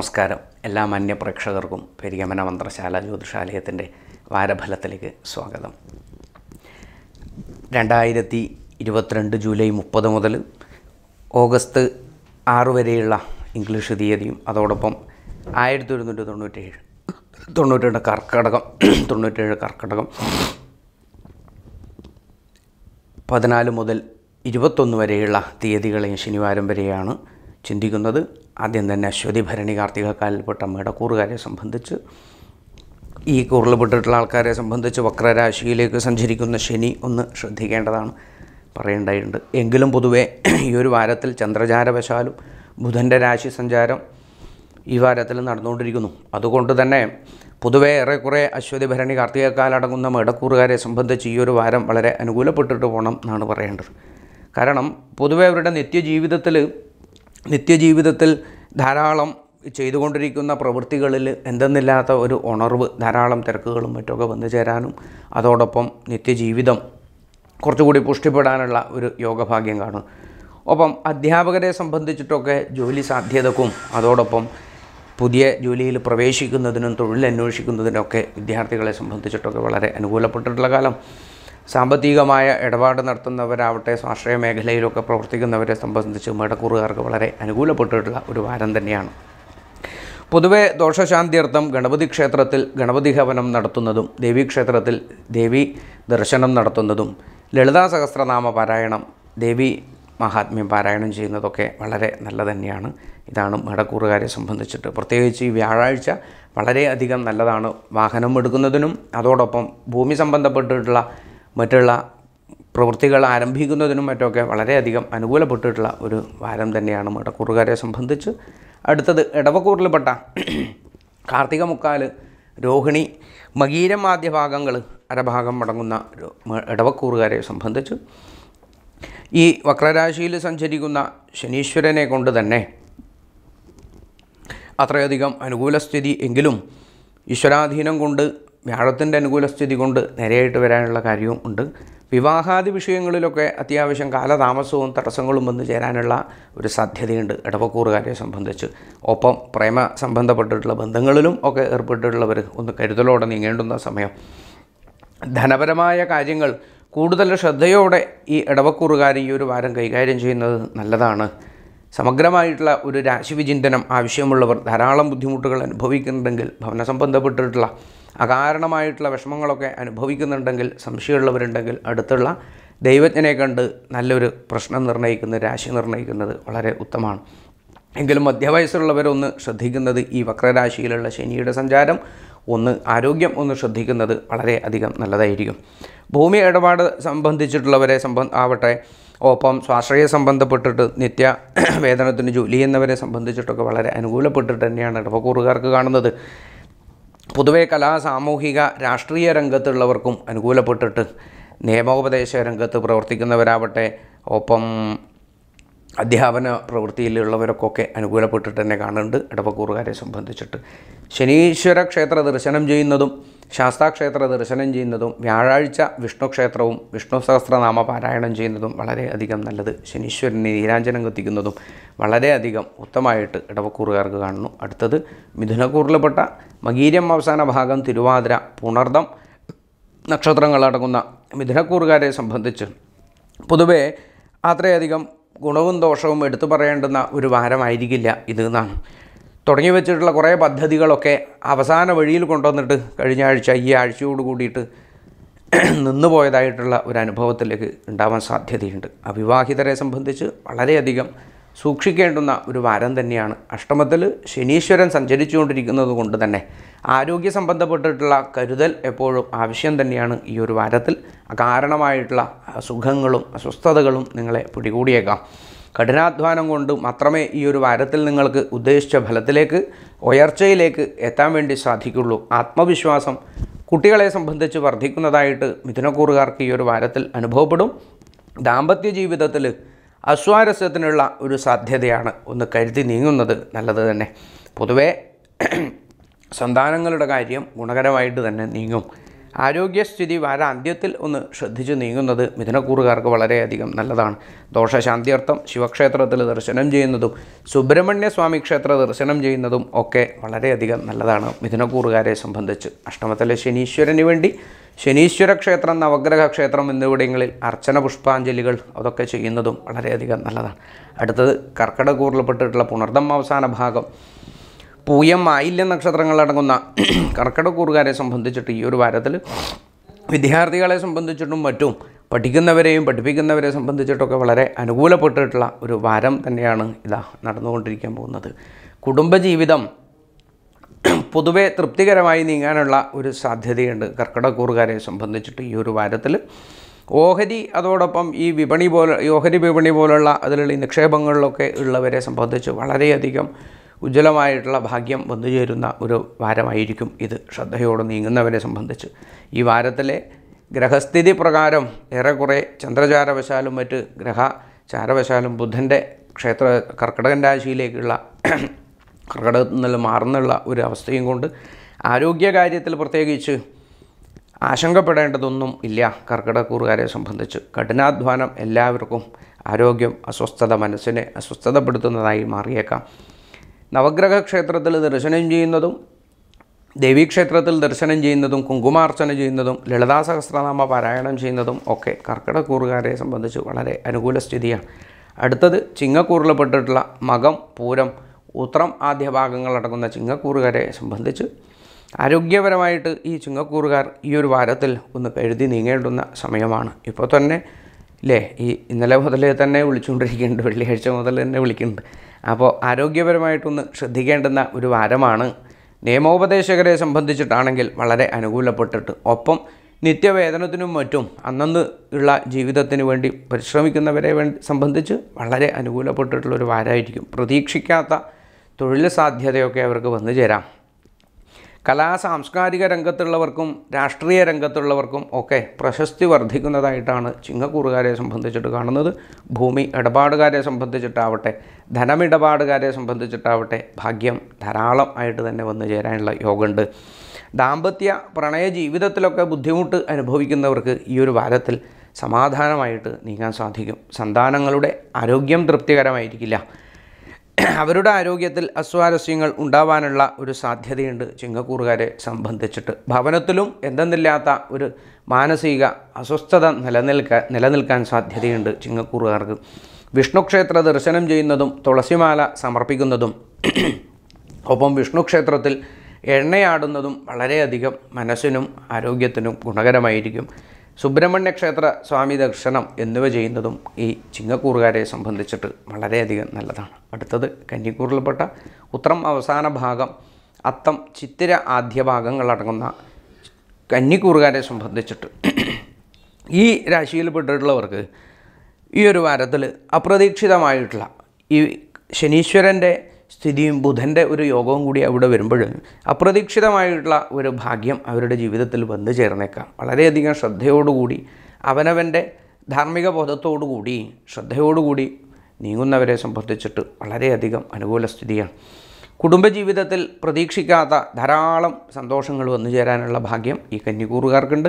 നമസ്കാരം എല്ലാ മാന്യ പ്രേക്ഷകർക്കും പെരിയമന മന്ത്രശാല ജ്യോതിഷാലയത്തിൻ്റെ വാരഫലത്തിലേക്ക് സ്വാഗതം രണ്ടായിരത്തി ഇരുപത്തിരണ്ട് ജൂലൈ മുപ്പത് മുതൽ ഓഗസ്റ്റ് ആറ് വരെയുള്ള ഇംഗ്ലീഷ് തീയതിയും അതോടൊപ്പം ആയിരത്തി ഒരുന്നൂറ്റി തൊണ്ണൂറ്റേഴ് തൊണ്ണൂറ്റേഴ് കർക്കടകം തൊണ്ണൂറ്റേഴ് കർക്കടകം പതിനാല് മുതൽ ഇരുപത്തൊന്ന് വരെയുള്ള തീയതികളെയും ശനിവാരം വരെയാണ് ചിന്തിക്കുന്നത് ആദ്യം തന്നെ അശ്വതി ഭരണി കാർത്തിക കാലിൽപ്പെട്ട മേടക്കൂറുകാരെ സംബന്ധിച്ച് ഈ കൂറിൽപ്പെട്ടിട്ടുള്ള ആൾക്കാരെ സംബന്ധിച്ച് വക്രരാശിയിലേക്ക് സഞ്ചരിക്കുന്ന ശനി ഒന്ന് ശ്രദ്ധിക്കേണ്ടതാണ് പറയേണ്ടതുണ്ട് എങ്കിലും പൊതുവെ ഈ ഒരു വാരത്തിൽ ചന്ദ്രചാരവശാലും ബുധൻ്റെ രാശി സഞ്ചാരം ഈ വാരത്തിൽ നടന്നുകൊണ്ടിരിക്കുന്നു അതുകൊണ്ട് തന്നെ പൊതുവെ ഏറെക്കുറെ അശ്വതി ഭരണി കാർത്തികക്കാലടങ്ങുന്ന മേടക്കൂറുകാരെ സംബന്ധിച്ച് ഈ ഒരു വാരം വളരെ അനുകൂലപ്പെട്ടിട്ട് പോകണം എന്നാണ് പറയേണ്ടത് കാരണം പൊതുവെ അവരുടെ നിത്യജീവിതത്തിൽ നിത്യജീവിതത്തിൽ ധാരാളം ചെയ്തുകൊണ്ടിരിക്കുന്ന പ്രവൃത്തികളിൽ എന്തെന്നില്ലാത്ത ഒരു ഉണർവ് ധാരാളം തിരക്കുകളും മറ്റൊക്കെ വന്നു ചേരാനും അതോടൊപ്പം നിത്യജീവിതം കുറച്ചുകൂടി പുഷ്ടിപ്പെടാനുള്ള ഒരു യോഗഭാഗ്യം കാണും ഒപ്പം അധ്യാപകരെ സംബന്ധിച്ചിട്ടൊക്കെ ജോലി സാധ്യതക്കും അതോടൊപ്പം പുതിയ ജോലിയിൽ പ്രവേശിക്കുന്നതിനും തൊഴിൽ അന്വേഷിക്കുന്നതിനൊക്കെ വിദ്യാർത്ഥികളെ സംബന്ധിച്ചിട്ടൊക്കെ വളരെ അനുകൂലപ്പെട്ടിട്ടുള്ള കാലം സാമ്പത്തികമായ ഇടപാട് നടത്തുന്നവരാവട്ടെ സ്വാശ്രയ മേഖലയിലൊക്കെ പ്രവർത്തിക്കുന്നവരെ സംബന്ധിച്ച് മേടക്കൂറുകാർക്ക് വളരെ അനുകൂലപ്പെട്ടിട്ടുള്ള ഒരു വാരം തന്നെയാണ് പൊതുവെ ദോഷശാന്തിയർത്ഥം ഗണപതി ക്ഷേത്രത്തിൽ ഗണപതി ഹവനം നടത്തുന്നതും ദേവീക്ഷേത്രത്തിൽ ദേവി ദർശനം നടത്തുന്നതും ലളിതാ സഹസ്രനാമ പാരായണം ദേവി മഹാത്മ്യം പാരായണം ചെയ്യുന്നതൊക്കെ വളരെ നല്ല തന്നെയാണ് ഇതാണ് മേടക്കൂറുകാരെ സംബന്ധിച്ചിട്ട് പ്രത്യേകിച്ച് ഈ വ്യാഴാഴ്ച വളരെയധികം നല്ലതാണ് വാഹനം എടുക്കുന്നതിനും അതോടൊപ്പം ഭൂമി സംബന്ധപ്പെട്ടിട്ടുള്ള മറ്റുള്ള പ്രവൃത്തികൾ ആരംഭിക്കുന്നതിനും മറ്റൊക്കെ വളരെയധികം അനുകൂലപ്പെട്ടിട്ടുള്ള ഒരു വാരം തന്നെയാണ് മേടക്കൂറുകാരെ സംബന്ധിച്ച് അടുത്തത് ഇടവക്കൂറിൽപ്പെട്ട കാർത്തിക മുക്കാല് രോഹിണി മകീരം ആദ്യ ഭാഗങ്ങൾ അരഭാഗം അടങ്ങുന്ന ഒരു മ- ഇടവക്കൂറുകാരെ സംബന്ധിച്ച് ഈ വക്രരാശിയിൽ സഞ്ചരിക്കുന്ന ശനീശ്വരനെ കൊണ്ട് തന്നെ അത്രയധികം അനുകൂല സ്ഥിതി എങ്കിലും ഈശ്വരാധീനം കൊണ്ട് വ്യാഴത്തിൻ്റെ അനുകൂല സ്ഥിതി കൊണ്ട് നേരെയായിട്ട് വരാനുള്ള കാര്യവും ഉണ്ട് വിവാഹാദി വിഷയങ്ങളിലൊക്കെ അത്യാവശ്യം കാലതാമസവും തടസ്സങ്ങളും വന്നു ചേരാനുള്ള ഒരു സാധ്യതയുണ്ട് ഇടവക്കൂറുകാരെ സംബന്ധിച്ച് ഒപ്പം പ്രേമ സംബന്ധപ്പെട്ടിട്ടുള്ള ബന്ധങ്ങളിലും ഒക്കെ ഏർപ്പെട്ടിട്ടുള്ളവർ ഒന്ന് കരുതലോടെ നീങ്ങേണ്ടുന്ന സമയം ധനപരമായ കാര്യങ്ങൾ കൂടുതൽ ശ്രദ്ധയോടെ ഈ ഇടവക്കൂറുകാർ ഈ ഒരു വാരം കൈകാര്യം ചെയ്യുന്നത് നല്ലതാണ് സമഗ്രമായിട്ടുള്ള ഒരു രാശിവിചിന്തനം ആവശ്യമുള്ളവർ ധാരാളം ബുദ്ധിമുട്ടുകൾ അനുഭവിക്കുന്നുണ്ടെങ്കിൽ ഭവന സംബന്ധപ്പെട്ടിട്ടുള്ള അകാരണമായിട്ടുള്ള വിഷമങ്ങളൊക്കെ അനുഭവിക്കുന്നുണ്ടെങ്കിൽ സംശയമുള്ളവരുണ്ടെങ്കിൽ അടുത്തുള്ള ദൈവജ്ഞനെ കണ്ട് നല്ലൊരു പ്രശ്നം നിർണ്ണയിക്കുന്നത് രാശി നിർണ്ണയിക്കുന്നത് വളരെ ഉത്തമമാണ് എങ്കിലും മധ്യവയസ്സുള്ളവരൊന്ന് ശ്രദ്ധിക്കുന്നത് ഈ വക്രരാശിയിലുള്ള ശനിയുടെ സഞ്ചാരം ഒന്ന് ആരോഗ്യം ഒന്ന് ശ്രദ്ധിക്കുന്നത് വളരെ അധികം നല്ലതായിരിക്കും ഭൂമി ഇടപാട് സംബന്ധിച്ചിട്ടുള്ളവരെ സംബന്ധ ആവട്ടെ ഒപ്പം സ്വാശ്രയ സംബന്ധപ്പെട്ടിട്ട് നിത്യ വേതനത്തിന് ജോലി ചെയ്യുന്നവരെ സംബന്ധിച്ചിട്ടൊക്കെ വളരെ അനുകൂലപ്പെട്ടിട്ട് തന്നെയാണ് ഇടവക്കൂറുകാർക്ക് കാണുന്നത് പൊതുവെ കലാ സാമൂഹിക രാഷ്ട്രീയ രംഗത്തുള്ളവർക്കും അനുകൂലപ്പെട്ടിട്ട് നിയമോപദേശ രംഗത്ത് പ്രവർത്തിക്കുന്നവരാവട്ടെ ഒപ്പം അധ്യാപന പ്രവൃത്തിയിലുള്ളവർക്കൊക്കെ അനുകൂലപ്പെട്ടിട്ട് തന്നെ കാണുന്നുണ്ട് ഇടവക്കൂറുകാരെ സംബന്ധിച്ചിട്ട് ശനീശ്വര ക്ഷേത്ര ദർശനം ചെയ്യുന്നതും ശാസ്താക്ഷേത്ര ദർശനം ചെയ്യുന്നതും വ്യാഴാഴ്ച വിഷ്ണു ക്ഷേത്രവും വിഷ്ണു സഹസ്രനാമ പാരായണം ചെയ്യുന്നതും വളരെയധികം നല്ലത് ശനീശ്വരന് നീരാഞ്ജനം കത്തിക്കുന്നതും വളരെയധികം ഉത്തമമായിട്ട് ഇടവക്കൂറുകാർക്ക് കാണുന്നു അടുത്തത് മിഥുനക്കൂറിൽപ്പെട്ട മകീര്യം അവസാന ഭാഗം തിരുവാതിര പുണർദം നക്ഷത്രങ്ങളടങ്ങുന്ന മിഥുനക്കൂറുകാരെ സംബന്ധിച്ച് പൊതുവേ അത്രയധികം ഗുണവും ദോഷവും എടുത്തു പറയേണ്ടുന്ന ഒരു വാരമായിരിക്കില്ല ഇത് എന്നാണ് തുടങ്ങി വെച്ചിട്ടുള്ള കുറേ പദ്ധതികളൊക്കെ അവസാന വഴിയിൽ കൊണ്ടുവന്നിട്ട് കഴിഞ്ഞ ആഴ്ച ഈ ആഴ്ചയോട് കൂടിയിട്ട് നിന്നു പോയതായിട്ടുള്ള ഒരു അനുഭവത്തിലേക്ക് ഉണ്ടാവാൻ സാധ്യതയുണ്ട് അവിവാഹിതരെ സംബന്ധിച്ച് വളരെയധികം സൂക്ഷിക്കേണ്ടുന്ന ഒരു വാരം തന്നെയാണ് അഷ്ടമത്തിൽ ശനീശ്വരൻ സഞ്ചരിച്ചുകൊണ്ടിരിക്കുന്നത് കൊണ്ട് തന്നെ ആരോഗ്യ സംബന്ധപ്പെട്ടിട്ടുള്ള കരുതൽ എപ്പോഴും ആവശ്യം തന്നെയാണ് ഈ ഒരു വാരത്തിൽ അകാരണമായിട്ടുള്ള അസുഖങ്ങളും അസ്വസ്ഥതകളും നിങ്ങളെ പിടികൂടിയേക്കാം കഠിനാധ്വാനം കൊണ്ട് മാത്രമേ ഈ ഒരു വാരത്തിൽ നിങ്ങൾക്ക് ഉദ്ദേശിച്ച ഫലത്തിലേക്ക് ഉയർച്ചയിലേക്ക് എത്താൻ വേണ്ടി സാധിക്കുള്ളൂ ആത്മവിശ്വാസം കുട്ടികളെ സംബന്ധിച്ച് വർദ്ധിക്കുന്നതായിട്ട് മിഥുനക്കൂറുകാർക്ക് ഈ ഒരു വാരത്തിൽ അനുഭവപ്പെടും ദാമ്പത്യ ജീവിതത്തിൽ അസ്വാരസ്യത്തിനുള്ള ഒരു സാധ്യതയാണ് ഒന്ന് കരുതി നീങ്ങുന്നത് നല്ലത് തന്നെ പൊതുവേ സന്താനങ്ങളുടെ കാര്യം ഗുണകരമായിട്ട് തന്നെ നീങ്ങും ആരോഗ്യസ്ഥിതി വാരാന്ത്യത്തിൽ ഒന്ന് ശ്രദ്ധിച്ച് നീങ്ങുന്നത് മിഥുനക്കൂറുകാർക്ക് വളരെയധികം നല്ലതാണ് ദോഷശാന്തിയർത്ഥം ശിവക്ഷേത്രത്തിൽ ദർശനം ചെയ്യുന്നതും സുബ്രഹ്മണ്യ സ്വാമി ക്ഷേത്ര ദർശനം ചെയ്യുന്നതും ഒക്കെ വളരെയധികം നല്ലതാണ് മിഥുനക്കൂറുകാരെ സംബന്ധിച്ച് അഷ്ടമത്തിലെ ശനീശ്വരന് വേണ്ടി ശനീശ്വര ക്ഷേത്രം നവഗ്രഹ ക്ഷേത്രം എന്നിവിടങ്ങളിൽ അർച്ചന പുഷ്പാഞ്ജലികൾ അതൊക്കെ ചെയ്യുന്നതും വളരെയധികം നല്ലതാണ് അടുത്തത് കർക്കിടകൂറിൽപ്പെട്ടിട്ടുള്ള പുണർദം അവസാന ഭാഗം പൂയം ആയില്യം നക്ഷത്രങ്ങളടങ്ങുന്ന കർക്കിടകൂറുകാരെ സംബന്ധിച്ചിട്ട് ഈ ഒരു വാരത്തിൽ വിദ്യാർത്ഥികളെ സംബന്ധിച്ചിട്ടും മറ്റും പഠിക്കുന്നവരെയും പഠിപ്പിക്കുന്നവരെ സംബന്ധിച്ചിട്ടൊക്കെ വളരെ അനുകൂലപ്പെട്ടിട്ടുള്ള ഒരു വാരം തന്നെയാണ് ഇതാ നടന്നുകൊണ്ടിരിക്കാൻ പോകുന്നത് കുടുംബജീവിതം പൊതുവെ തൃപ്തികരമായി നീങ്ങാനുള്ള ഒരു സാധ്യതയുണ്ട് കർക്കിടകൂറുകാരെ സംബന്ധിച്ചിട്ട് ഈ ഒരു വാരത്തിൽ ഓഹരി അതോടൊപ്പം ഈ വിപണി പോലെ ഈ ഓഹരി വിപണി പോലുള്ള അതിലുള്ള ഈ നിക്ഷേപങ്ങളിലൊക്കെ ഉള്ളവരെ സംബന്ധിച്ച് വളരെയധികം ഉജ്ജ്വലമായിട്ടുള്ള ഭാഗ്യം വന്നു ചേരുന്ന ഒരു വാരമായിരിക്കും ഇത് ശ്രദ്ധയോടെ നീങ്ങുന്നവരെ സംബന്ധിച്ച് ഈ വാരത്തിലെ ഗ്രഹസ്ഥിതി പ്രകാരം ഏറെക്കുറെ ചന്ദ്രചാരവശാലും മറ്റ് ഗ്രഹചാരവശാലും ബുധൻ്റെ ക്ഷേത്ര കർക്കിടകൻ രാശിയിലേക്കുള്ള കർക്കിടകത്തിൽ നിന്ന് മാറുന്നുള്ള ഒരു അവസ്ഥയും കൊണ്ട് ആരോഗ്യകാര്യത്തിൽ പ്രത്യേകിച്ച് ആശങ്കപ്പെടേണ്ടതൊന്നും ഇല്ല കർക്കിടകൂറുകാരെ സംബന്ധിച്ച് കഠിനാധ്വാനം എല്ലാവർക്കും ആരോഗ്യം അസ്വസ്ഥത മനസ്സിനെ അസ്വസ്ഥതപ്പെടുത്തുന്നതായി മാറിയേക്കാം നവഗ്രഹ ക്ഷേത്രത്തിൽ ദർശനം ചെയ്യുന്നതും ദേവീക്ഷേത്രത്തിൽ ദർശനം ചെയ്യുന്നതും കുങ്കുമാർച്ചന ചെയ്യുന്നതും ലളിതാ സഹസ്രനാമ പാരായണം ചെയ്യുന്നതും ഒക്കെ കർക്കിടകൂറുകാരെ സംബന്ധിച്ച് വളരെ അനുകൂല സ്ഥിതിയാണ് അടുത്തത് ചിങ്ങക്കൂറിൽപ്പെട്ടിട്ടുള്ള മകം പൂരം ഉത്രം ആദ്യ ഭാഗങ്ങളടങ്ങുന്ന ചിങ്ങക്കൂറുകാരെ സംബന്ധിച്ച് ആരോഗ്യപരമായിട്ട് ഈ ചിങ്ങക്കൂറുകാർ ഈ ഒരു വാരത്തിൽ ഒന്ന് കരുതി നീങ്ങേണ്ടുന്ന സമയമാണ് ഇപ്പോൾ തന്നെ ഇല്ലേ ഈ ഇന്നലെ മുതലേ തന്നെ വിളിച്ചുകൊണ്ടിരിക്കുന്നുണ്ട് വെള്ളിയാഴ്ച മുതൽ തന്നെ വിളിക്കുന്നുണ്ട് അപ്പോൾ ആരോഗ്യപരമായിട്ടൊന്ന് ശ്രദ്ധിക്കേണ്ടുന്ന ഒരു വാരമാണ് നിയമോപദേശകരെ സംബന്ധിച്ചിട്ടാണെങ്കിൽ വളരെ അനുകൂലപ്പെട്ടിട്ട് ഒപ്പം നിത്യവേതനത്തിനും മറ്റും അന്നന്ന് ഉള്ള ജീവിതത്തിന് വേണ്ടി പരിശ്രമിക്കുന്നവരെ വേണ്ടി സംബന്ധിച്ച് വളരെ അനുകൂലപ്പെട്ടിട്ടുള്ള ഒരു വാരമായിരിക്കും പ്രതീക്ഷിക്കാത്ത തൊഴിൽ സാധ്യതയൊക്കെ അവർക്ക് വന്നു ചേരാം കലാ സാംസ്കാരിക രംഗത്തുള്ളവർക്കും രാഷ്ട്രീയ രംഗത്തുള്ളവർക്കും ഒക്കെ പ്രശസ്തി വർദ്ധിക്കുന്നതായിട്ടാണ് ചിങ്ങക്കൂറുകാരെ സംബന്ധിച്ചിട്ട് കാണുന്നത് ഭൂമി ഇടപാടുകാരെ സംബന്ധിച്ചിട്ടാവട്ടെ ധനമിടപാടുകാരെ സംബന്ധിച്ചിട്ടാവട്ടെ ഭാഗ്യം ധാരാളം ആയിട്ട് തന്നെ വന്നു ചേരാനുള്ള യോഗമുണ്ട് ദാമ്പത്യ പ്രണയ ജീവിതത്തിലൊക്കെ ബുദ്ധിമുട്ട് അനുഭവിക്കുന്നവർക്ക് ഈ ഒരു വാരത്തിൽ സമാധാനമായിട്ട് നീങ്ങാൻ സാധിക്കും സന്താനങ്ങളുടെ ആരോഗ്യം തൃപ്തികരമായിരിക്കില്ല അവരുടെ ആരോഗ്യത്തിൽ അസ്വാരസ്യങ്ങൾ ഉണ്ടാവാനുള്ള ഒരു സാധ്യതയുണ്ട് ചിങ്ങക്കൂറുകാരെ സംബന്ധിച്ചിട്ട് ഭവനത്തിലും എന്തെന്നില്ലാത്ത ഒരു മാനസിക അസ്വസ്ഥത നിലനിൽക്കാൻ നിലനിൽക്കാൻ സാധ്യതയുണ്ട് ചിങ്ങക്കൂറുകാർക്ക് വിഷ്ണു ക്ഷേത്ര ദർശനം ചെയ്യുന്നതും തുളസിമാല സമർപ്പിക്കുന്നതും ഒപ്പം വിഷ്ണു ക്ഷേത്രത്തിൽ എണ്ണയാടുന്നതും വളരെയധികം മനസ്സിനും ആരോഗ്യത്തിനും ഗുണകരമായിരിക്കും സുബ്രഹ്മണ്യ ക്ഷേത്ര സ്വാമി ദർശനം എന്നിവ ചെയ്യുന്നതും ഈ ചിങ്ങക്കൂറുകാരെ സംബന്ധിച്ചിട്ട് വളരെയധികം നല്ലതാണ് അടുത്തത് കന്നിക്കൂറിൽപ്പെട്ട ഉത്രം അവസാന ഭാഗം അത്തം ചിത്തിര ആദ്യ ഭാഗങ്ങളടങ്ങുന്ന കന്നിക്കൂറുകാരെ സംബന്ധിച്ചിട്ട് ഈ രാശിയിൽപ്പെട്ടിട്ടുള്ളവർക്ക് ഈ ഒരു വാരത്തിൽ അപ്രതീക്ഷിതമായിട്ടുള്ള ഈ ശനീശ്വരൻ്റെ സ്ഥിതിയും ബുധൻ്റെ ഒരു യോഗവും കൂടി അവിടെ വരുമ്പോൾ അപ്രതീക്ഷിതമായിട്ടുള്ള ഒരു ഭാഗ്യം അവരുടെ ജീവിതത്തിൽ വന്നു ചേർന്നേക്കാം വളരെയധികം ശ്രദ്ധയോടുകൂടി അവനവൻ്റെ ധാർമ്മിക ബോധത്തോടുകൂടി ശ്രദ്ധയോടുകൂടി നീങ്ങുന്നവരെ സംബന്ധിച്ചിട്ട് വളരെയധികം അനുകൂല സ്ഥിതിയാണ് കുടുംബജീവിതത്തിൽ പ്രതീക്ഷിക്കാത്ത ധാരാളം സന്തോഷങ്ങൾ വന്നു ചേരാനുള്ള ഭാഗ്യം ഈ കന്നിക്കൂറുകാർക്കുണ്ട്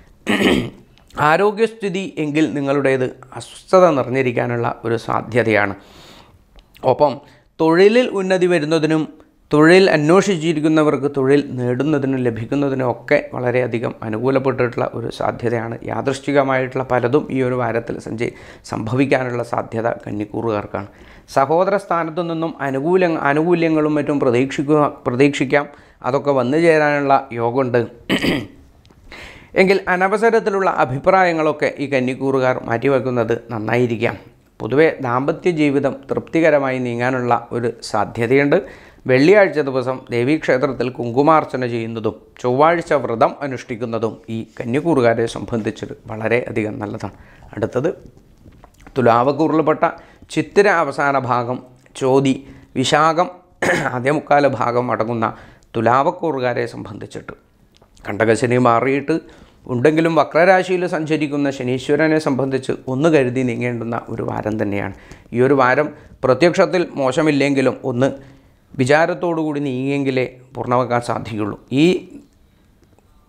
ആരോഗ്യസ്ഥിതി എങ്കിൽ നിങ്ങളുടേത് അസ്വസ്ഥത നിറഞ്ഞിരിക്കാനുള്ള ഒരു സാധ്യതയാണ് ഒപ്പം തൊഴിലിൽ ഉന്നതി വരുന്നതിനും തൊഴിൽ അന്വേഷിച്ചിരിക്കുന്നവർക്ക് തൊഴിൽ നേടുന്നതിനും ലഭിക്കുന്നതിനും ഒക്കെ വളരെയധികം അനുകൂലപ്പെട്ടിട്ടുള്ള ഒരു സാധ്യതയാണ് യാദൃശ്ചികമായിട്ടുള്ള പലതും ഈ ഒരു വാരത്തിൽ സഞ്ചി സംഭവിക്കാനുള്ള സാധ്യത കന്നിക്കൂറുകാർക്കാണ് സഹോദര സ്ഥാനത്തു നിന്നും അനുകൂല ആനുകൂല്യങ്ങളും മറ്റും പ്രതീക്ഷിക്കുക പ്രതീക്ഷിക്കാം അതൊക്കെ വന്നു ചേരാനുള്ള യോഗമുണ്ട് എങ്കിൽ അനവസരത്തിലുള്ള അഭിപ്രായങ്ങളൊക്കെ ഈ കന്നിക്കൂറുകാർ മാറ്റിവെക്കുന്നത് നന്നായിരിക്കാം പൊതുവെ ദാമ്പത്യ ജീവിതം തൃപ്തികരമായി നീങ്ങാനുള്ള ഒരു സാധ്യതയുണ്ട് വെള്ളിയാഴ്ച ദിവസം ദേവീക്ഷേത്രത്തിൽ കുങ്കുമാർച്ചന ചെയ്യുന്നതും ചൊവ്വാഴ്ച വ്രതം അനുഷ്ഠിക്കുന്നതും ഈ കന്യക്കൂറുകാരെ സംബന്ധിച്ച് വളരെ അധികം നല്ലതാണ് അടുത്തത് തുലാവക്കൂറിൽപ്പെട്ട ചിത്തിര അവസാന ഭാഗം ചോതി വിശാഖം ആദ്യമുക്കാല ഭാഗം അടങ്ങുന്ന തുലാവക്കൂറുകാരെ സംബന്ധിച്ചിട്ട് കണ്ടകശനി മാറിയിട്ട് ഉണ്ടെങ്കിലും വക്രരാശിയിൽ സഞ്ചരിക്കുന്ന ശനീശ്വരനെ സംബന്ധിച്ച് ഒന്ന് കരുതി നീങ്ങേണ്ടുന്ന ഒരു വാരം തന്നെയാണ് ഈ ഒരു വാരം പ്രത്യക്ഷത്തിൽ മോശമില്ലെങ്കിലും ഒന്ന് വിചാരത്തോടുകൂടി നീങ്ങിയെങ്കിലേ പൂർണ്ണമാക്കാൻ സാധിക്കുള്ളൂ ഈ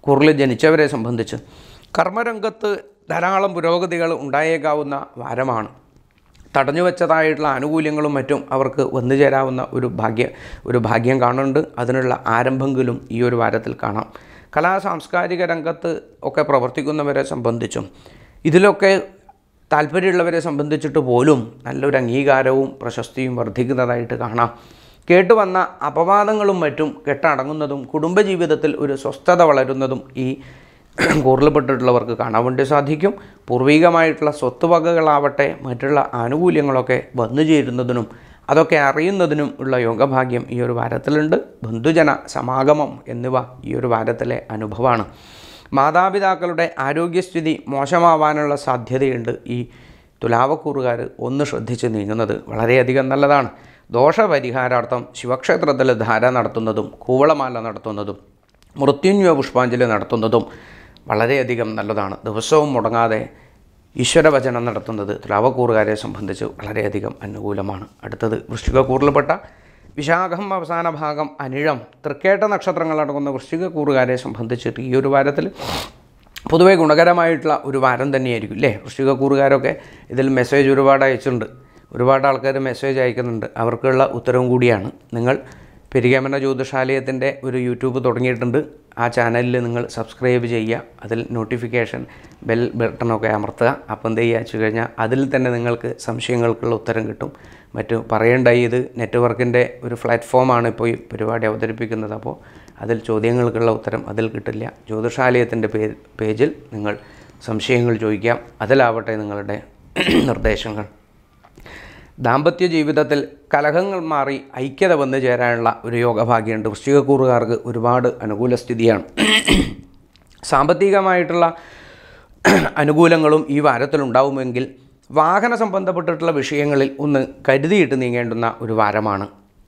കൂറിൽ ജനിച്ചവരെ സംബന്ധിച്ച് കർമ്മരംഗത്ത് ധാരാളം പുരോഗതികൾ ഉണ്ടായേക്കാവുന്ന വാരമാണ് തടഞ്ഞു വെച്ചതായിട്ടുള്ള ആനുകൂല്യങ്ങളും മറ്റും അവർക്ക് വന്നു ചേരാവുന്ന ഒരു ഭാഗ്യ ഒരു ഭാഗ്യം കാണുന്നുണ്ട് അതിനുള്ള ആരംഭമെങ്കിലും ഈ ഒരു വാരത്തിൽ കാണാം കലാ സാംസ്കാരിക രംഗത്ത് ഒക്കെ പ്രവർത്തിക്കുന്നവരെ സംബന്ധിച്ചും ഇതിലൊക്കെ താല്പര്യമുള്ളവരെ സംബന്ധിച്ചിട്ട് പോലും നല്ലൊരു അംഗീകാരവും പ്രശസ്തിയും വർദ്ധിക്കുന്നതായിട്ട് കാണാം കേട്ടുവന്ന അപവാദങ്ങളും മറ്റും കെട്ടടങ്ങുന്നതും കുടുംബജീവിതത്തിൽ ഒരു സ്വസ്ഥത വളരുന്നതും ഈ കൂറിൽപ്പെട്ടിട്ടുള്ളവർക്ക് കാണാൻ വേണ്ടി സാധിക്കും പൂർവികമായിട്ടുള്ള സ്വത്തുവകകളാവട്ടെ മറ്റുള്ള ആനുകൂല്യങ്ങളൊക്കെ വന്നു ചേരുന്നതിനും അതൊക്കെ അറിയുന്നതിനും ഉള്ള യോഗഭാഗ്യം ഈ ഒരു വാരത്തിലുണ്ട് ബന്ധുജന സമാഗമം എന്നിവ ഈ ഒരു വാരത്തിലെ അനുഭവമാണ് മാതാപിതാക്കളുടെ ആരോഗ്യസ്ഥിതി മോശമാവാനുള്ള സാധ്യതയുണ്ട് ഈ തുലാവക്കൂറുകാർ ഒന്ന് ശ്രദ്ധിച്ച് നീങ്ങുന്നത് വളരെയധികം നല്ലതാണ് ദോഷപരിഹാരാർത്ഥം ശിവക്ഷേത്രത്തിൽ ധാര നടത്തുന്നതും കൂവളമാല നടത്തുന്നതും മൃത്യുഞ്ജയ പുഷ്പാഞ്ജലി നടത്തുന്നതും വളരെയധികം നല്ലതാണ് ദിവസവും മുടങ്ങാതെ ഈശ്വരവചനം നടത്തുന്നത് തുലാവക്കൂറുകാരെ സംബന്ധിച്ച് വളരെയധികം അനുകൂലമാണ് അടുത്തത് വൃശ്ചികക്കൂറിൽപ്പെട്ട വിശാഖം അവസാന ഭാഗം അനിഴം തൃക്കേട്ട നക്ഷത്രങ്ങളടങ്ങുന്ന വൃശ്ചികക്കൂറുകാരെ സംബന്ധിച്ചിട്ട് ഈ ഒരു വാരത്തിൽ പൊതുവെ ഗുണകരമായിട്ടുള്ള ഒരു വാരം തന്നെയായിരിക്കും അല്ലേ വൃശ്ചികക്കൂറുകാരൊക്കെ ഇതിൽ മെസ്സേജ് ഒരുപാട് അയച്ചിട്ടുണ്ട് ഒരുപാട് ആൾക്കാർ മെസ്സേജ് അയക്കുന്നുണ്ട് അവർക്കുള്ള ഉത്തരവും കൂടിയാണ് നിങ്ങൾ പെരികമന ജ്യോതിഷാലയത്തിൻ്റെ ഒരു യൂട്യൂബ് തുടങ്ങിയിട്ടുണ്ട് ആ ചാനലിൽ നിങ്ങൾ സബ്സ്ക്രൈബ് ചെയ്യുക അതിൽ നോട്ടിഫിക്കേഷൻ ബെൽ ബട്ടണൊക്കെ അമർത്തുക അപ്പം എന്ത് ചെയ്യുക വെച്ച് കഴിഞ്ഞാൽ അതിൽ തന്നെ നിങ്ങൾക്ക് സംശയങ്ങൾക്കുള്ള ഉത്തരം കിട്ടും മറ്റു പറയേണ്ട ഇത് നെറ്റ്വർക്കിൻ്റെ ഒരു പ്ലാറ്റ്ഫോമാണ് ഇപ്പോൾ ഈ പരിപാടി അവതരിപ്പിക്കുന്നത് അപ്പോൾ അതിൽ ചോദ്യങ്ങൾക്കുള്ള ഉത്തരം അതിൽ കിട്ടില്ല ജ്യോതിഷാലയത്തിൻ്റെ പേ പേജിൽ നിങ്ങൾ സംശയങ്ങൾ ചോദിക്കാം അതിലാവട്ടെ നിങ്ങളുടെ നിർദ്ദേശങ്ങൾ ദാമ്പത്യ ജീവിതത്തിൽ കലഹങ്ങൾ മാറി ഐക്യത വന്നു ചേരാനുള്ള ഒരു യോഗഭാഗ്യമുണ്ട് വൃശ്ചികക്കൂറുകാർക്ക് ഒരുപാട് അനുകൂല സ്ഥിതിയാണ് സാമ്പത്തികമായിട്ടുള്ള അനുകൂലങ്ങളും ഈ വാരത്തിലുണ്ടാവുമെങ്കിൽ വാഹന സംബന്ധപ്പെട്ടിട്ടുള്ള വിഷയങ്ങളിൽ ഒന്ന് കരുതിയിട്ട് നീങ്ങേണ്ടുന്ന ഒരു വാരമാണ്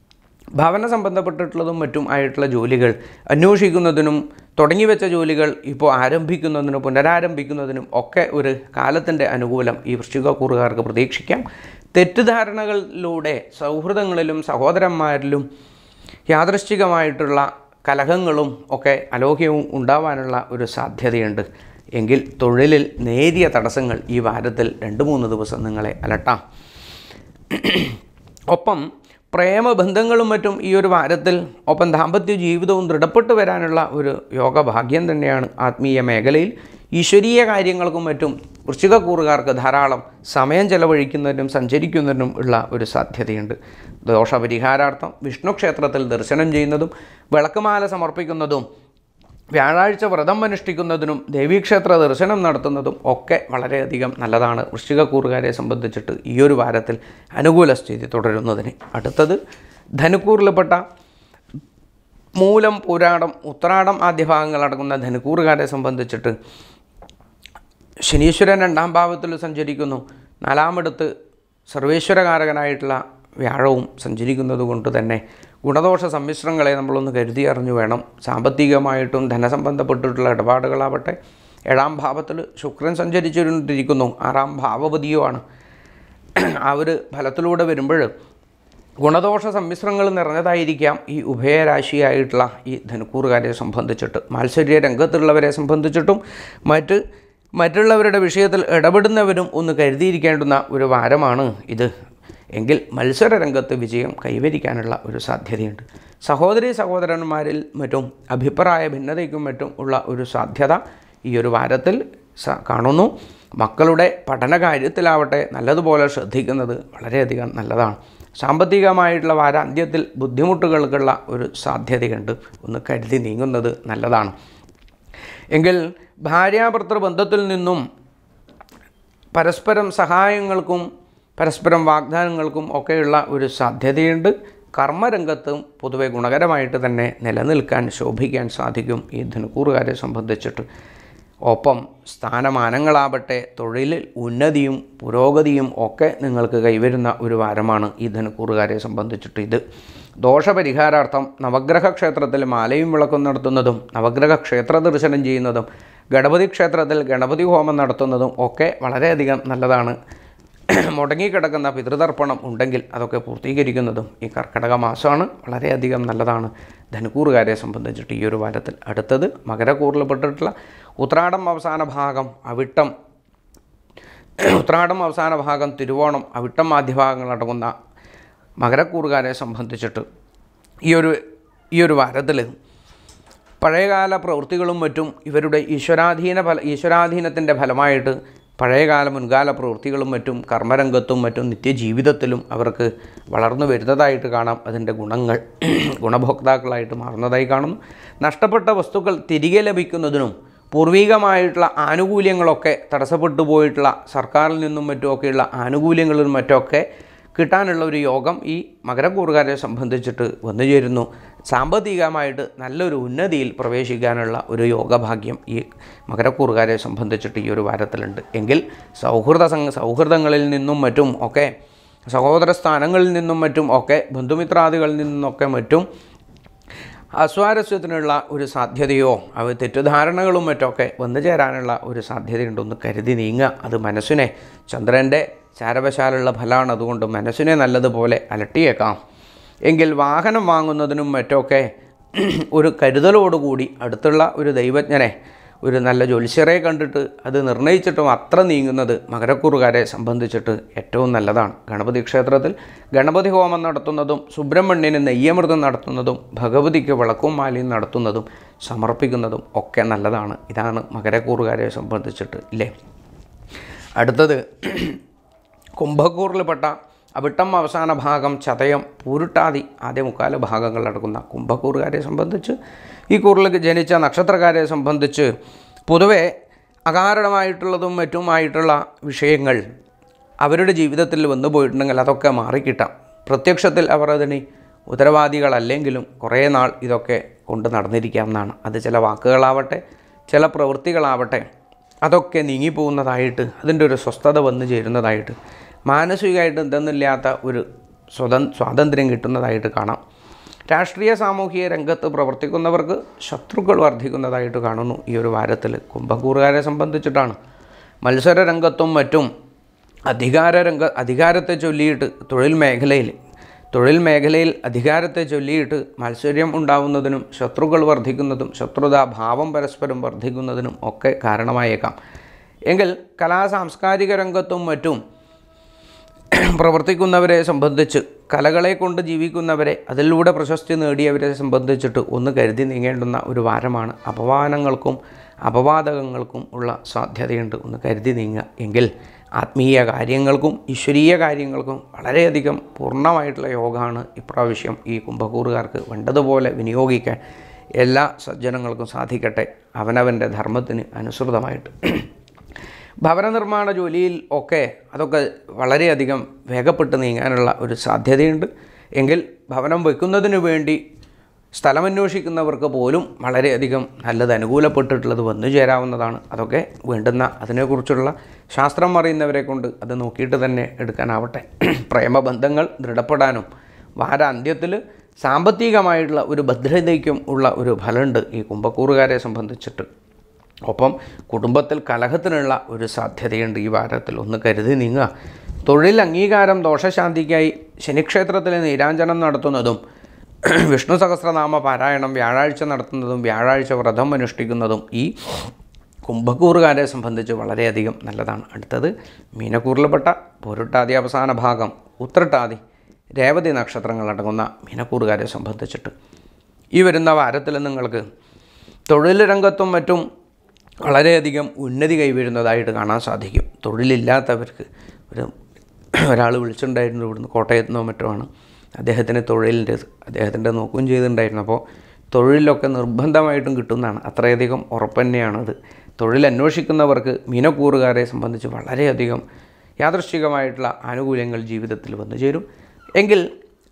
ഭവന സംബന്ധപ്പെട്ടിട്ടുള്ളതും മറ്റും ആയിട്ടുള്ള ജോലികൾ അന്വേഷിക്കുന്നതിനും തുടങ്ങി വെച്ച ജോലികൾ ഇപ്പോൾ ആരംഭിക്കുന്നതിനും പുനരാരംഭിക്കുന്നതിനും ഒക്കെ ഒരു കാലത്തിൻ്റെ അനുകൂലം ഈ വൃശ്ചികക്കൂറുകാർക്ക് പ്രതീക്ഷിക്കാം തെറ്റിദ്ധാരണകളിലൂടെ സൗഹൃദങ്ങളിലും സഹോദരന്മാരിലും യാദൃശ്ചികമായിട്ടുള്ള കലഹങ്ങളും ഒക്കെ അലോക്യവും ഉണ്ടാവാനുള്ള ഒരു സാധ്യതയുണ്ട് എങ്കിൽ തൊഴിലിൽ നേരിയ തടസ്സങ്ങൾ ഈ വാരത്തിൽ രണ്ട് മൂന്ന് ദിവസം നിങ്ങളെ അലട്ടാം ഒപ്പം പ്രേമബന്ധങ്ങളും മറ്റും ഈ ഒരു വാരത്തിൽ ഒപ്പം ദാമ്പത്യ ജീവിതവും ദൃഢപ്പെട്ടു വരാനുള്ള ഒരു യോഗഭാഗ്യം തന്നെയാണ് ആത്മീയ മേഖലയിൽ ഈശ്വരീയ കാര്യങ്ങൾക്കും മറ്റും വൃശ്ചികക്കൂറുകാർക്ക് ധാരാളം സമയം ചെലവഴിക്കുന്നതിനും സഞ്ചരിക്കുന്നതിനും ഉള്ള ഒരു സാധ്യതയുണ്ട് ദോഷപരിഹാരാർത്ഥം വിഷ്ണു ക്ഷേത്രത്തിൽ ദർശനം ചെയ്യുന്നതും വിളക്കുമാല സമർപ്പിക്കുന്നതും വ്യാഴാഴ്ച വ്രതം അനുഷ്ഠിക്കുന്നതിനും ദേവീക്ഷേത്ര ദർശനം നടത്തുന്നതും ഒക്കെ വളരെയധികം നല്ലതാണ് വൃശ്ചികക്കൂറുകാരെ സംബന്ധിച്ചിട്ട് ഈ ഒരു വാരത്തിൽ അനുകൂല സ്ഥിതി തുടരുന്നതിന് അടുത്തത് ധനുക്കൂറിൽപ്പെട്ട മൂലം പുരാടം ഉത്രാടം ആദ്യ ഭാഗങ്ങളടങ്ങുന്ന ധനുക്കൂറുകാരെ സംബന്ധിച്ചിട്ട് ശനീശ്വരൻ രണ്ടാം ഭാവത്തിൽ സഞ്ചരിക്കുന്നു നാലാമിടത്ത് സർവേശ്വരകാരകനായിട്ടുള്ള വ്യാഴവും സഞ്ചരിക്കുന്നത് കൊണ്ട് തന്നെ ഗുണദോഷ സമ്മിശ്രങ്ങളെ നമ്മളൊന്ന് കരുതി അറിഞ്ഞു വേണം സാമ്പത്തികമായിട്ടും ധനസംബന്ധപ്പെട്ടിട്ടുള്ള ഇടപാടുകളാവട്ടെ ഏഴാം ഭാവത്തിൽ ശുക്രൻ സഞ്ചരിച്ചുകൊണ്ടിരിക്കുന്നു ആറാം ഭാവപതിയുമാണ് ആ ഒരു ഫലത്തിലൂടെ വരുമ്പോൾ ഗുണദോഷ സമ്മിശ്രങ്ങൾ നിറഞ്ഞതായിരിക്കാം ഈ ഉഭയരാശിയായിട്ടുള്ള ഈ ധനുക്കൂറുകാരെ സംബന്ധിച്ചിട്ട് മാത്സര്യ രംഗത്തുള്ളവരെ സംബന്ധിച്ചിട്ടും മറ്റ് മറ്റുള്ളവരുടെ വിഷയത്തിൽ ഇടപെടുന്നവരും ഒന്ന് കരുതിയിരിക്കേണ്ടുന്ന ഒരു വാരമാണ് ഇത് എങ്കിൽ മത്സര രംഗത്ത് വിജയം കൈവരിക്കാനുള്ള ഒരു സാധ്യതയുണ്ട് സഹോദരി സഹോദരന്മാരിൽ മറ്റും അഭിപ്രായ ഭിന്നതയ്ക്കും മറ്റും ഉള്ള ഒരു സാധ്യത ഈ ഒരു വാരത്തിൽ സ കാണുന്നു മക്കളുടെ പഠന കാര്യത്തിലാവട്ടെ നല്ലതുപോലെ ശ്രദ്ധിക്കുന്നത് വളരെയധികം നല്ലതാണ് സാമ്പത്തികമായിട്ടുള്ള വാരാന്ത്യത്തിൽ ബുദ്ധിമുട്ടുകൾക്കുള്ള ഒരു സാധ്യതയുണ്ട് ഒന്ന് കരുതി നീങ്ങുന്നത് നല്ലതാണ് എങ്കിൽ ഭാര്യാഭർത്തൃ ബന്ധത്തിൽ നിന്നും പരസ്പരം സഹായങ്ങൾക്കും പരസ്പരം വാഗ്ദാനങ്ങൾക്കും ഒക്കെയുള്ള ഒരു സാധ്യതയുണ്ട് കർമ്മരംഗത്തും പൊതുവെ ഗുണകരമായിട്ട് തന്നെ നിലനിൽക്കാൻ ശോഭിക്കാൻ സാധിക്കും ഈ ധനുക്കൂറുകാരെ സംബന്ധിച്ചിട്ട് ഒപ്പം സ്ഥാനമാനങ്ങളാവട്ടെ തൊഴിലിൽ ഉന്നതിയും പുരോഗതിയും ഒക്കെ നിങ്ങൾക്ക് കൈവരുന്ന ഒരു വാരമാണ് ഈ ധനുക്കൂറുകാരെ സംബന്ധിച്ചിട്ട് ഇത് ദോഷപരിഹാരാർത്ഥം നവഗ്രഹ ക്ഷേത്രത്തിൽ മാലയും വിളക്കും നടത്തുന്നതും നവഗ്രഹ ക്ഷേത്ര ദർശനം ചെയ്യുന്നതും ഗണപതി ക്ഷേത്രത്തിൽ ഗണപതി ഹോമം നടത്തുന്നതും ഒക്കെ വളരെയധികം നല്ലതാണ് മുടങ്ങിക്കിടക്കുന്ന പിതൃതർപ്പണം ഉണ്ടെങ്കിൽ അതൊക്കെ പൂർത്തീകരിക്കുന്നതും ഈ കർക്കിടക മാസമാണ് വളരെയധികം നല്ലതാണ് ധനുക്കൂറുകാരെ സംബന്ധിച്ചിട്ട് ഈ ഒരു വാരത്തിൽ അടുത്തത് മകരക്കൂറിൽപ്പെട്ടിട്ടുള്ള ഉത്രാടം അവസാന ഭാഗം അവിട്ടം ഉത്രാടം അവസാന ഭാഗം തിരുവോണം അവിട്ടം ആദ്യഭാഗങ്ങൾ അടങ്ങുന്ന മകരക്കൂറുകാരെ സംബന്ധിച്ചിട്ട് ഈ ഒരു ഈ ഒരു വാരത്തിൽ പഴയകാല പ്രവൃത്തികളും മറ്റും ഇവരുടെ ഈശ്വരാധീന ഫല ഈശ്വരാധീനത്തിൻ്റെ ഫലമായിട്ട് പഴയകാല മുൻകാല പ്രവൃത്തികളും മറ്റും കർമ്മരംഗത്തും മറ്റും നിത്യജീവിതത്തിലും അവർക്ക് വളർന്നു വരുന്നതായിട്ട് കാണാം അതിൻ്റെ ഗുണങ്ങൾ ഗുണഭോക്താക്കളായിട്ട് മാറുന്നതായി കാണുന്നു നഷ്ടപ്പെട്ട വസ്തുക്കൾ തിരികെ ലഭിക്കുന്നതിനും പൂർവികമായിട്ടുള്ള ആനുകൂല്യങ്ങളൊക്കെ തടസ്സപ്പെട്ടു പോയിട്ടുള്ള സർക്കാരിൽ നിന്നും മറ്റുമൊക്കെയുള്ള ആനുകൂല്യങ്ങളിലും മറ്റൊക്കെ കിട്ടാനുള്ള ഒരു യോഗം ഈ മകരക്കൂറുകാരെ സംബന്ധിച്ചിട്ട് വന്നു ചേരുന്നു സാമ്പത്തികമായിട്ട് നല്ലൊരു ഉന്നതിയിൽ പ്രവേശിക്കാനുള്ള ഒരു യോഗഭാഗ്യം ഈ മകരക്കൂറുകാരെ സംബന്ധിച്ചിട്ട് ഈ ഒരു വാരത്തിലുണ്ട് എങ്കിൽ സൗഹൃദ സംഘ സൗഹൃദങ്ങളിൽ നിന്നും മറ്റും ഒക്കെ സഹോദര സ്ഥാനങ്ങളിൽ നിന്നും മറ്റും ഒക്കെ ബന്ധുമിത്രാദികളിൽ നിന്നൊക്കെ മറ്റും അസ്വാരസ്യത്തിനുള്ള ഒരു സാധ്യതയോ അവ തെറ്റിദ്ധാരണകളും മറ്റൊക്കെ വന്നു ചേരാനുള്ള ഒരു സാധ്യതയുണ്ടെന്ന് കരുതി നീങ്ങുക അത് മനസ്സിനെ ചന്ദ്രൻ്റെ ചാരവശാലുള്ള ഫലമാണ് അതുകൊണ്ട് മനസ്സിനെ നല്ലതുപോലെ അലട്ടിയേക്കാം എങ്കിൽ വാഹനം വാങ്ങുന്നതിനും മറ്റൊക്കെ ഒരു കരുതലോടുകൂടി അടുത്തുള്ള ഒരു ദൈവജ്ഞനെ ഒരു നല്ല ജ്യോത്സ്യരെ കണ്ടിട്ട് അത് നിർണയിച്ചിട്ടും അത്ര നീങ്ങുന്നത് മകരക്കൂറുകാരെ സംബന്ധിച്ചിട്ട് ഏറ്റവും നല്ലതാണ് ഗണപതി ക്ഷേത്രത്തിൽ ഗണപതി ഹോമം നടത്തുന്നതും സുബ്രഹ്മണ്യന് നെയ്യമൃതം നടത്തുന്നതും ഭഗവതിക്ക് വിളക്കും മാലയും നടത്തുന്നതും സമർപ്പിക്കുന്നതും ഒക്കെ നല്ലതാണ് ഇതാണ് മകരക്കൂറുകാരെ സംബന്ധിച്ചിട്ട് ഇല്ലേ അടുത്തത് കുംഭക്കൂറിൽപ്പെട്ട അവിട്ടം അവസാന ഭാഗം ചതയം പൂരുട്ടാതി ആദ്യ മുക്കാല ഭാഗങ്ങൾ അടങ്ങുന്ന കുംഭക്കൂറുകാരെ സംബന്ധിച്ച് ഈ കൂറിൽ ജനിച്ച നക്ഷത്രക്കാരെ സംബന്ധിച്ച് പൊതുവെ അകാരണമായിട്ടുള്ളതും മറ്റുമായിട്ടുള്ള വിഷയങ്ങൾ അവരുടെ ജീവിതത്തിൽ വന്നു പോയിട്ടുണ്ടെങ്കിൽ അതൊക്കെ മാറിക്കിട്ടാം പ്രത്യക്ഷത്തിൽ അവർ അതിന് ഉത്തരവാദികളല്ലെങ്കിലും കുറേ നാൾ ഇതൊക്കെ കൊണ്ട് നടന്നിരിക്കാവുന്നതാണ് അത് ചില വാക്കുകളാവട്ടെ ചില പ്രവൃത്തികളാവട്ടെ അതൊക്കെ നീങ്ങിപ്പോകുന്നതായിട്ട് അതിൻ്റെ ഒരു സ്വസ്ഥത വന്നു ചേരുന്നതായിട്ട് മാനസികമായിട്ട് എന്തെന്നില്ലാത്ത ഒരു സ്വതം സ്വാതന്ത്ര്യം കിട്ടുന്നതായിട്ട് കാണാം രാഷ്ട്രീയ സാമൂഹിക രംഗത്ത് പ്രവർത്തിക്കുന്നവർക്ക് ശത്രുക്കൾ വർദ്ധിക്കുന്നതായിട്ട് കാണുന്നു ഈ ഒരു വാരത്തിൽ കുംഭക്കൂറുകാരെ സംബന്ധിച്ചിട്ടാണ് മത്സര രംഗത്തും മറ്റും അധികാര രംഗ അധികാരത്തെ ചൊല്ലിയിട്ട് തൊഴിൽ മേഖലയിൽ തൊഴിൽ മേഖലയിൽ അധികാരത്തെ ചൊല്ലിയിട്ട് മത്സര്യം ഉണ്ടാവുന്നതിനും ശത്രുക്കൾ വർദ്ധിക്കുന്നതും ശത്രുതാ ഭാവം പരസ്പരം വർദ്ധിക്കുന്നതിനും ഒക്കെ കാരണമായേക്കാം എങ്കിൽ കലാ സാംസ്കാരിക രംഗത്തും മറ്റും പ്രവർത്തിക്കുന്നവരെ സംബന്ധിച്ച് കലകളെ കൊണ്ട് ജീവിക്കുന്നവരെ അതിലൂടെ പ്രശസ്തി നേടിയവരെ സംബന്ധിച്ചിട്ട് ഒന്ന് കരുതി നീങ്ങേണ്ടുന്ന ഒരു വാരമാണ് അപമാനങ്ങൾക്കും അപവാദകങ്ങൾക്കും ഉള്ള സാധ്യതയുണ്ട് ഒന്ന് കരുതി നീങ്ങുക എങ്കിൽ ആത്മീയ കാര്യങ്ങൾക്കും ഈശ്വരീയ കാര്യങ്ങൾക്കും വളരെയധികം പൂർണ്ണമായിട്ടുള്ള യോഗമാണ് ഇപ്രാവശ്യം ഈ കുംഭക്കൂറുകാർക്ക് വേണ്ടതുപോലെ വിനിയോഗിക്കാൻ എല്ലാ സജ്ജനങ്ങൾക്കും സാധിക്കട്ടെ അവനവൻ്റെ ധർമ്മത്തിന് അനുസൃതമായിട്ട് ഭവന നിർമ്മാണ ജോലിയിൽ ഒക്കെ അതൊക്കെ വളരെയധികം വേഗപ്പെട്ട് നീങ്ങാനുള്ള ഒരു സാധ്യതയുണ്ട് എങ്കിൽ ഭവനം വെക്കുന്നതിന് വേണ്ടി സ്ഥലമന്വേഷിക്കുന്നവർക്ക് പോലും വളരെയധികം നല്ലത് അനുകൂലപ്പെട്ടിട്ടുള്ളത് വന്നു ചേരാവുന്നതാണ് അതൊക്കെ വേണ്ടുന്ന അതിനെക്കുറിച്ചുള്ള ശാസ്ത്രം അറിയുന്നവരെ കൊണ്ട് അത് നോക്കിയിട്ട് തന്നെ എടുക്കാനാവട്ടെ പ്രേമബന്ധങ്ങൾ ദൃഢപ്പെടാനും വാരാന്ത്യത്തിൽ സാമ്പത്തികമായിട്ടുള്ള ഒരു ഭദ്രതയ്ക്കും ഉള്ള ഒരു ഫലമുണ്ട് ഈ കുംഭക്കൂറുകാരെ സംബന്ധിച്ചിട്ട് ഒപ്പം കുടുംബത്തിൽ കലഹത്തിനുള്ള ഒരു സാധ്യതയുണ്ട് ഈ വാരത്തിൽ ഒന്ന് കരുതി നീങ്ങുക തൊഴിൽ അംഗീകാരം ദോഷശാന്തിക്കായി ശനിക്ഷേത്രത്തിൽ നീരാഞ്ജനം നടത്തുന്നതും വിഷ്ണു സഹസ്രനാമ പാരായണം വ്യാഴാഴ്ച നടത്തുന്നതും വ്യാഴാഴ്ച വ്രതം അനുഷ്ഠിക്കുന്നതും ഈ കുംഭക്കൂറുകാരെ സംബന്ധിച്ച് വളരെയധികം നല്ലതാണ് അടുത്തത് മീനക്കൂറിൽപ്പെട്ട പൊരുട്ടാതി അവസാന ഭാഗം ഉത്രട്ടാതി രേവതി നക്ഷത്രങ്ങൾ അടങ്ങുന്ന മീനക്കൂറുകാരെ സംബന്ധിച്ചിട്ട് ഈ വരുന്ന വാരത്തിൽ നിങ്ങൾക്ക് തൊഴിൽ രംഗത്തും മറ്റും വളരെയധികം ഉന്നതി കൈവരുന്നതായിട്ട് കാണാൻ സാധിക്കും തൊഴിലില്ലാത്തവർക്ക് ഒരു ഒരാൾ വിളിച്ചിട്ടുണ്ടായിരുന്നു ഇവിടുന്ന് കോട്ടയത്ത് നിന്നോ മറ്റോ ആണ് അദ്ദേഹത്തിന് തൊഴിലിൻ്റെ അദ്ദേഹത്തിൻ്റെ നോക്കുകയും ചെയ്തിട്ടുണ്ടായിരുന്നു അപ്പോൾ തൊഴിലൊക്കെ നിർബന്ധമായിട്ടും കിട്ടുന്നതാണ് അത്രയധികം ഉറപ്പ് തന്നെയാണത് തൊഴിൽ അന്വേഷിക്കുന്നവർക്ക് മീനക്കൂറുകാരെ സംബന്ധിച്ച് വളരെയധികം യാദൃശ്ചികമായിട്ടുള്ള ആനുകൂല്യങ്ങൾ ജീവിതത്തിൽ വന്നു ചേരും എങ്കിൽ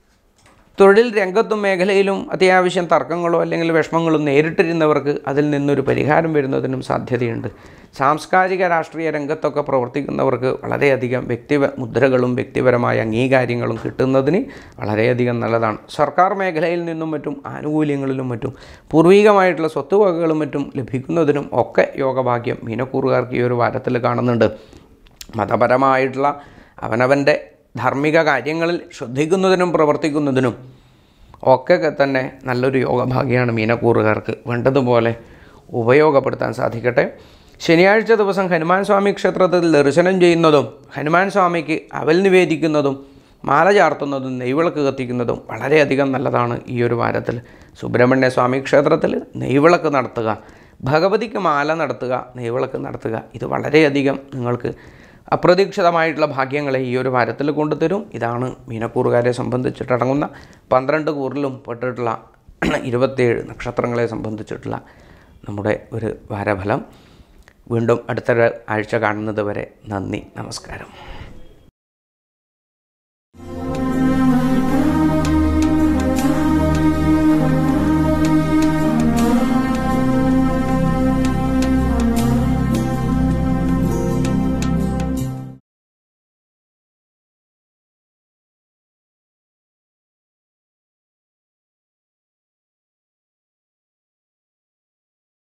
തൊഴിൽ രംഗത്തും മേഖലയിലും അത്യാവശ്യം തർക്കങ്ങളോ അല്ലെങ്കിൽ വിഷമങ്ങളോ നേരിട്ടിരുന്നവർക്ക് അതിൽ നിന്നൊരു പരിഹാരം വരുന്നതിനും സാധ്യതയുണ്ട് സാംസ്കാരിക രാഷ്ട്രീയ രംഗത്തൊക്കെ പ്രവർത്തിക്കുന്നവർക്ക് വളരെയധികം വ്യക്തി മുദ്രകളും വ്യക്തിപരമായ അംഗീകാരങ്ങളും കിട്ടുന്നതിന് വളരെയധികം നല്ലതാണ് സർക്കാർ മേഖലയിൽ നിന്നും മറ്റും ആനുകൂല്യങ്ങളിലും മറ്റും പൂർവികമായിട്ടുള്ള സ്വത്തുവകകളും മറ്റും ലഭിക്കുന്നതിനും ഒക്കെ യോഗഭാഗ്യം മീനക്കൂറുകാർക്ക് ഈ ഒരു വാരത്തിൽ കാണുന്നുണ്ട് മതപരമായിട്ടുള്ള അവനവൻ്റെ ധാർമ്മിക കാര്യങ്ങളിൽ ശ്രദ്ധിക്കുന്നതിനും പ്രവർത്തിക്കുന്നതിനും ഒക്കെ തന്നെ നല്ലൊരു യോഗഭാഗ്യമാണ് മീനക്കൂറുകാർക്ക് വേണ്ടതുപോലെ ഉപയോഗപ്പെടുത്താൻ സാധിക്കട്ടെ ശനിയാഴ്ച ദിവസം ഹനുമാൻ സ്വാമി ക്ഷേത്രത്തിൽ ദർശനം ചെയ്യുന്നതും ഹനുമാൻ സ്വാമിക്ക് അവൽ നിവേദിക്കുന്നതും മാല ചാർത്തുന്നതും നെയ്വിളക്ക് കത്തിക്കുന്നതും വളരെയധികം നല്ലതാണ് ഈ ഒരു വാരത്തിൽ സുബ്രഹ്മണ്യ സ്വാമി ക്ഷേത്രത്തിൽ നെയ്വിളക്ക് നടത്തുക ഭഗവതിക്ക് മാല നടത്തുക നെയ്വിളക്ക് നടത്തുക ഇത് വളരെയധികം നിങ്ങൾക്ക് അപ്രതീക്ഷിതമായിട്ടുള്ള ഭാഗ്യങ്ങളെ ഈ ഒരു വാരത്തിൽ കൊണ്ടുതരും ഇതാണ് മീനക്കൂറുകാരെ സംബന്ധിച്ചിട്ടടങ്ങുന്ന പന്ത്രണ്ട് കൂറിലും പെട്ടിട്ടുള്ള ഇരുപത്തിയേഴ് നക്ഷത്രങ്ങളെ സംബന്ധിച്ചിട്ടുള്ള നമ്മുടെ ഒരു വാരഫലം വീണ്ടും അടുത്ത ആഴ്ച കാണുന്നത് വരെ നന്ദി നമസ്കാരം